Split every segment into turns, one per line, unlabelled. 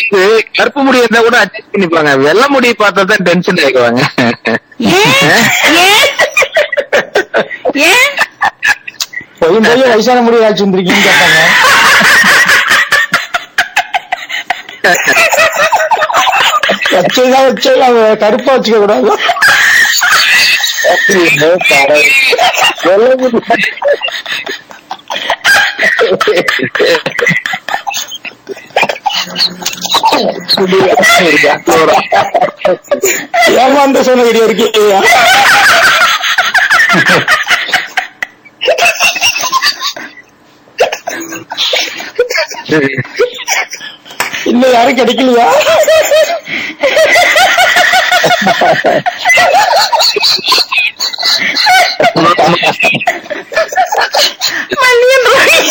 வந்து கருப்பு முடி இருந்தா கூட அட்ஜஸ்ட் பண்ணிப்பாங்க வெள்ளை முடி பார்த்தா தான் டென்ஷன் ஆயிடுவாங்க
ஏன் ஏன் ஏன்
பொய்யும் பொய்யும் வயசான முடி ஆச்சு வந்திருக்கீங்கன்னு கேட்டாங்க வச்சதுதான் வச்சு அவ கருப்பா வச்சுக்க கூடாது
வெள்ளை முடி
ஏமாந்த சொன்ன வீடியோ இருக்கீங்க இன்னும் யாரும் கிடைக்கலையா
மல்லியன்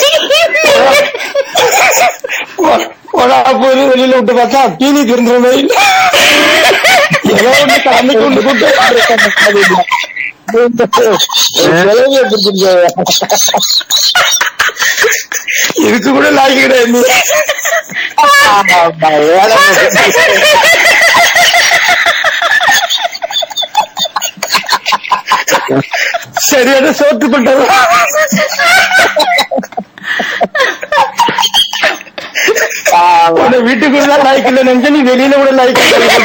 போடா போது வெளியில விட்டு பார்த்தா தீனி திருந்துற மாதிரி இல்ல. ஏதோ ஒண்ணு கலந்து கொண்டு கூட்டு இதுக்கு கூட லாய்க்கு கிடையாது சரியான சோத்து பண்றது உன்னை வீட்டுக்குள்ள லாய்க்கு இல்ல நினைச்சா நீ வெளியில கூட லாய்க்கு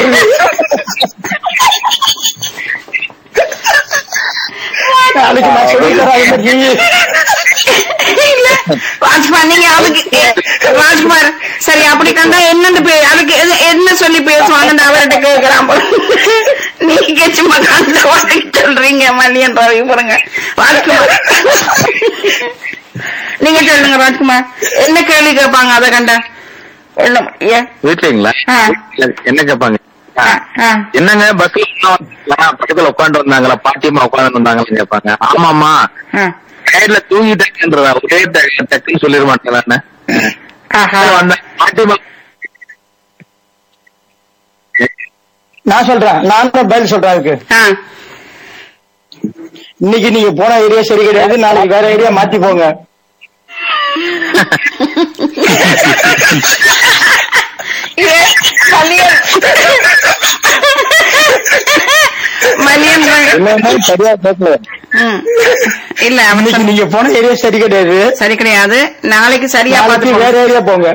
நாளைக்கு நான் சொல்லி தரேன்
இல்ல ராஜ்குமார் நீங்க அதுக்கு ராஜ்குமார் சரி அப்படி கண்டா என்னன்னு பே- அதுக்கு எது- என்ன சொல்லி பேசுவாங்கன்னு அவர்கிட்ட கேக்குறான் போல. நீங்க சும்மா கண்ட வார்த்தைக்கு சொல்றீங்க மல்லியன் ரவி பாருங்க ராஜ்குமார் நீங்க சொல்லுங்க ராஜ்குமார் என்ன கேள்வி கேட்பாங்க அதை கண்டா என்ன ஏ-
வீட்டுலீங்களா
ஆ.
என்ன கேட்பாங்க
ஆ, ஆ.
என்னங்க பஸ்ல பக்கத்துல உட்காந்து வந்தாங்களா பாட்டியம்மா உட்காந்து வந்தாங்கன்னு கேட்பாங்க ஆமாமா
ஆ.
சைடுல தூங்கிட்டாங்கன்றதா ஒரே டக்கு- டக்குன்னு சொல்லிட மாட்டேன்
ஆஹா.
வந்த பாட்டியம்மா
நான் சொல்றேன் நான் தான் பதில் சொல்றேன் அதுக்கு
ஆ.
இன்னைக்கு நீங்க போன ஏரியா சரி கிடையாது நாளைக்கு வேற ஏரியா மாத்தி போங்க
இது மல்லியன் மல்லியன் ரவி.
இல்லன்னா சரியா கேட்கல
ம். இல்ல அவன்
இன்னைக்கு
சொன்ன-
நீங்க போன ஏரியா சரி கிடையாது
சரி கிடையாது நாளைக்கு சரியா
நாளைக்கு
பார்த்து
வேற ஏரியா போங்க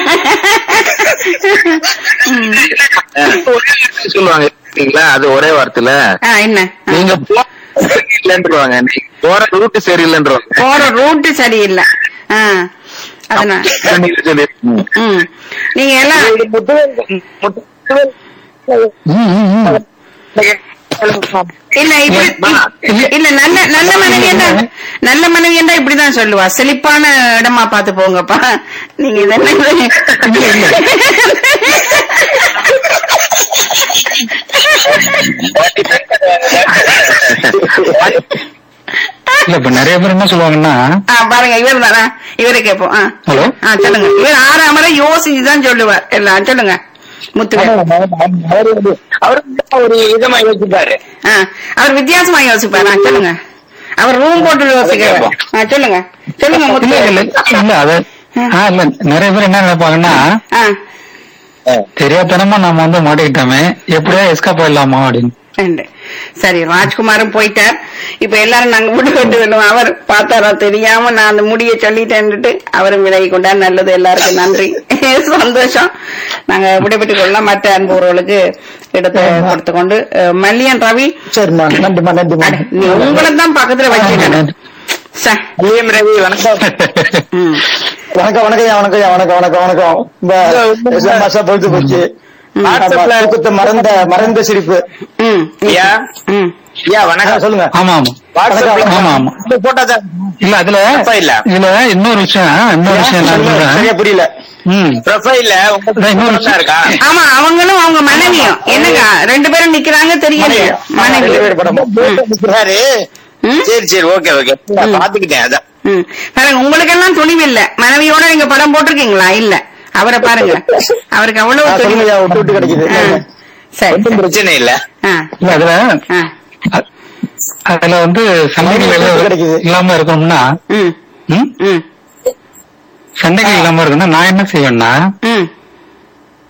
ஒரே வார்த்தை சொல்லுவாங்க சரிங்களா அது ஒரே வார்த்தையில
ஆ, என்ன ஆ.
நீங்க போ- சரியில்லைன்றவாங்க நீங்க போற ரூட் சரியில்லைன்றவாங்க
போற ரூட் சரியில்லை ஆ, அதனால
நீங்க சொல்லி ம்.
ம். நீங்க எல்லாம் இல்ல இப்படி இல்ல நல்ல நல்ல மனைவி என்ன நல்ல மனைவி என்ன இப்படிதான் சொல்லுவா செழிப்பான இடமா பார்த்து போங்கப்பா நீங்க இது என்ன
இல்ல இப்ப நிறைய பேர் என்ன சொல்லுவாங்கன்னா
ஆ, பாருங்க இவர் தானா இவரை கேட்போம் ஆ.
ஹலோ
ஆ சொல்லுங்க இவர் ஆறாமரை யோசிச்சுதான் சொல்லுவார் எல்லாம் சொல்லுங்க முத்துவேல்
அவரு ஒரு விதமா யோசிப்பாரு
ஆ, அவர் வித்தியாசமா யோசிப்பார் ஆ, சொல்லுங்க அவர் ரூம் போட்டு யோசிக்கிறார் ஆ, சொல்லுங்க சொல்லுங்க
இல்ல
முத்துவேல்
இல்ல இல்ல அது ஆ இல்ல நிறைய பேர் என்ன நினைப்பாங்கன்னா
ஆ,
தெரியாதனமா நாம வந்து மாட்டிக்கிட்டோமே எப்படியா எஸ்கா போயிடலாமா அப்படின்னு
ரெண்டு. சரி ராஜ்குமாரும் போயிட்டார் இப்ப எல்லாரும் நாங்க விட்டு விட்டு விடுவோம் அவர் பார்த்தாரா தெரியாம நான் அந்த முடிய சொல்லிட்டேன்னுட்டு அவரும் விலகி கொண்டார் நல்லது எல்லாருக்கும் நன்றி சந்தோஷம் நாங்க விடைபெற்றுக் கொள்ளலாம் மற்ற அன்புறவர்களுக்கு இடத்தை கொடுத்து கொண்டு அஹ், மல்லியன் ரவி
சரிம்மா நன்றிம்மா நன்றிம்மா
அட, நீ உங்களை தான் பக்கத்துல வச்சுக்கணும் ச,
மல்லியம் ரவி வணக்கம்
ம்.
வணக்கம் வணக்கம் ஐயா, வணக்கம் ஐயா, வணக்கம் வணக்கம் வணக்கம் இந்த எஸ்எம் மாசா பொழுது போச்சு ஆமா, தூக்கத்தை மறந்த மறந்த சிரிப்பு
ம்.
ஐயா
ம்.
ஐயா
ஆ,
வணக்கம்
சொல்லுங்க
ஆமா ஆமா
வாட்ஸ்அப்ல
ஆமா ஆமா
இந்த போட்டோ தான்
இல்ல அதுல
ப்ரொஃபைல்ல
இதுல இன்னொரு விஷயம் இன்னொரு விஷயம் நான்
சொல்லுங்க,
சொல்றேன்
சரியா புரியல
ம்
ப்ரொஃபைல்ல உங்க
அதான் இன்னொரு
photo தான் இருக்கா
ஆமா அவங்களும் அவங்க மனைவியும் என்னங்க ரெண்டு பேரும் நிக்கிறாங்க தெரியல மனைவி
ரெண்டு பேர் படமா?
நிக்கிறாரு.
ம்?
சரி சரி ஓகே ஓகே நான் பாத்துக்கிட்டேன் அதான்
ம். பாருங்க உங்களுக்கெல்லாம் துணிவு இல்ல மனைவியோட நீங்க படம் போட்டிருக்கீங்களா இல்ல அவரை பாருங்க அவருக்கு
ஆ,
அவ்வளவு
சொல்லுங்க
துணிவு
ஐயா, விட்டு விட்டு கிடைக்குது
ஆ. சரி
ஒன்றும் பிரச்சனை இல்ல
ஆ,
இல்ல அதுல
ஆ.
அ- அதுல வந்து சண்டைகள் எல்லாம்
கிடைக்குது.
இல்லாம இருக்கணும்னா
ம்,
ம்?
ம்,
சண்டைகள் இல்லாம இருக்கணும்னா நான் என்ன செய்வேன்னா
ம்,